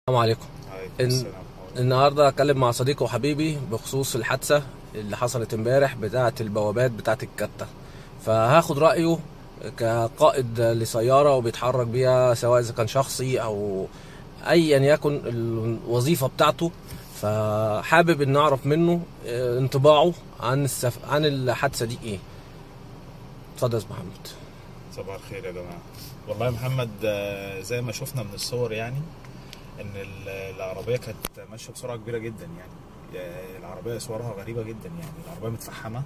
السلام عليكم عليكم إن- السلام النهارده هتكلم مع صديقي وحبيبي بخصوص الحادثه اللي حصلت امبارح بتاعه البوابات بتاعه الكتة فهاخد رايه كقائد لسياره وبيتحرك بيها سواء اذا كان شخصي او ايا يكن الوظيفه بتاعته فحابب ان اعرف منه آه، انطباعه عن السف... عن الحادثه دي ايه اتفضل يا أستاذ محمد صباح الخير يا جماعه والله يا محمد آه، زي ما شفنا من الصور يعني ان ال- العربيه كانت ماشيه بسرعه كبيره جدا يعني آه، العربيه صورها غريبه جدا يعني العربيه متفحمه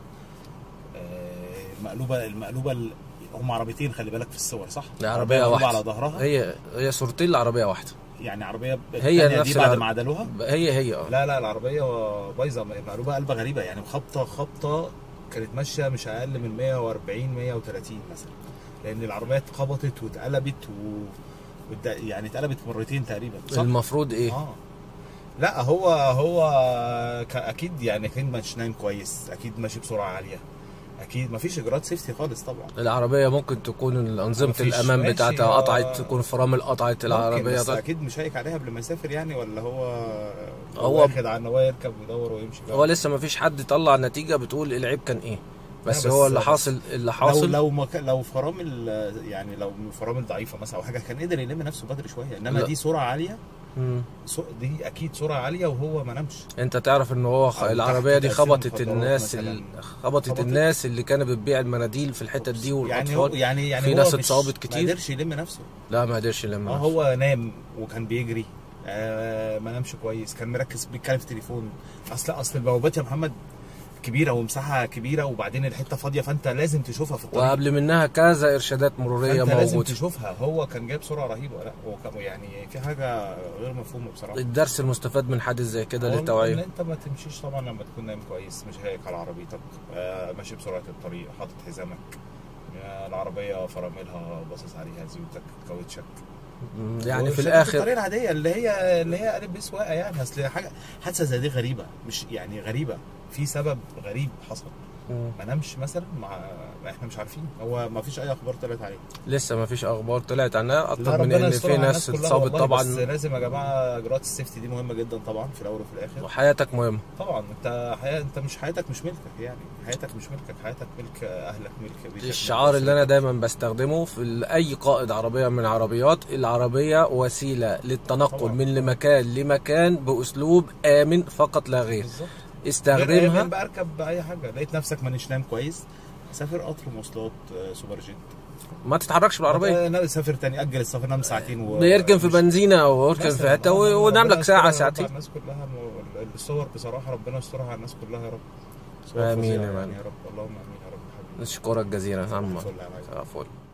آه، المقلوبه المقلوبه ال- هم عربيتين خلي بالك في الصور صح؟ العربيه مقلوبة واحده على ظهرها هي هي صورتين العربيه واحده يعني عربيه هي التانية نفس دي بعد العر- ما عدلوها هي هي اه لا لا العربيه بايظه مقلوبه قلبه غريبه يعني خبطه خبطه كانت ماشيه مش اقل من 140 130 مثلا لان العربيه اتخبطت واتقلبت و والد- يعني اتقلبت مرتين تقريبا صح؟ المفروض ايه اه لا هو هو ك- اكيد يعني اكيد مش نايم كويس اكيد ماشي بسرعه عاليه اكيد مفيش اجراءات سيفتي خالص طبعا العربية ممكن تكون أنظمة مفيش. الأمان ماشي، بتاعتها آه. قطعت تكون فرامل قطعت ممكن العربية بس طيب. اكيد مش هيك عليها قبل ما يسافر يعني ولا هو هو- واخد على ان هو يركب ويدور ويمشي هو لسه ما فيش حد طلع نتيجة بتقول العيب كان إيه بس, لا، بس- هو اللي بس- حاصل اللي لو حاصل لو ما كان- لو فرامل يعني لو فرامل ضعيفه مثلا او حاجه كان قدر يلم نفسه بدري شويه انما لا. دي سرعه عاليه مم. سو- دي اكيد سرعه عاليه وهو ما نامش انت تعرف ان هو خ... أو العربية دي تحت تأثير خبطت مخدرات الناس مثلاً. ال... خبطت خبطت- الناس اللي كانت بتبيع المناديل في الحتت دي يعني هو والأطفال يعني يعني في هو ناس مش- اتصابت كتير. ما قدرش يلم نفسه لا ما قدرش يلم اه نفسه. هو نام وكان بيجري آه ما نامش كويس كان مركز بيتكلم في التليفون اصل اصل البوابات يا محمد كبيره ومساحه كبيره وبعدين الحته فاضيه فانت لازم تشوفها في الطريق وقبل منها كذا إرشادات مرورية فانت لازم موجودة تشوفها هو كان جايب سرعه رهيبه لا هو كان يعني في حاجه غير مفهومه بصراحه الدرس المستفاد من حادث زي كده هو ان للتوعية انت ما تمشيش طبعا لما تكون نايم كويس مش هيك على عربيتك آه ماشي بسرعه الطريق حاطط حزامك آه العربيه فراملها باصص عليها زيوتك كاوتشك مم. يعني في وشركة الآخر الطريق العاديه اللي هي اللي هي قالب بسواقه يعني اصل حاجه حادثه زي دي غريبه مش يعني غريبه في سبب غريب حصل مم. ما نامش مثلا مع ما احنا مش عارفين هو ما فيش اي اخبار طلعت عليه لسه ما فيش اخبار طلعت عنها لا، اكتر من ربنا ان يستر في على ناس الناس كلها اتصابت والله، طبعا بس لازم يا جماعه اجراءات السيفتي دي مهمه جدا طبعا في الاول وفي الاخر وحياتك مهمه طبعا انت حياة انت مش حياتك مش ملكك يعني حياتك مش ملكك حياتك ملك اهلك ملك بيتك الشعار ملك اللي انا أسرتك. دايما بستخدمه في ال- اي قائد عربيه من العربيات العربيه وسيله للتنقل طبعاً. من لمكان لمكان باسلوب امن فقط لا غير بالظبط غير استخدمها بقى اركب اي حاجه لقيت نفسك مانيش نايم كويس سافر قطر مواصلات آه، سوبر جيت ما تتحركش بالعربيه آه، سافر تاني اجل السفر نام ساعتين و... يركن في مش- بنزينه او يركن في مثلاً، حته آه، و- ربنا ونام لك ساعه يسترها يا رب على ساعتين الناس كلها م- الصور بصراحه ربنا يسترها على الناس كلها يا رب صور آمين فظيعة يا يعني مان. يا رب اللهم امين يا رب حبيبي نشكرك جزيلا عم فل عليك. فل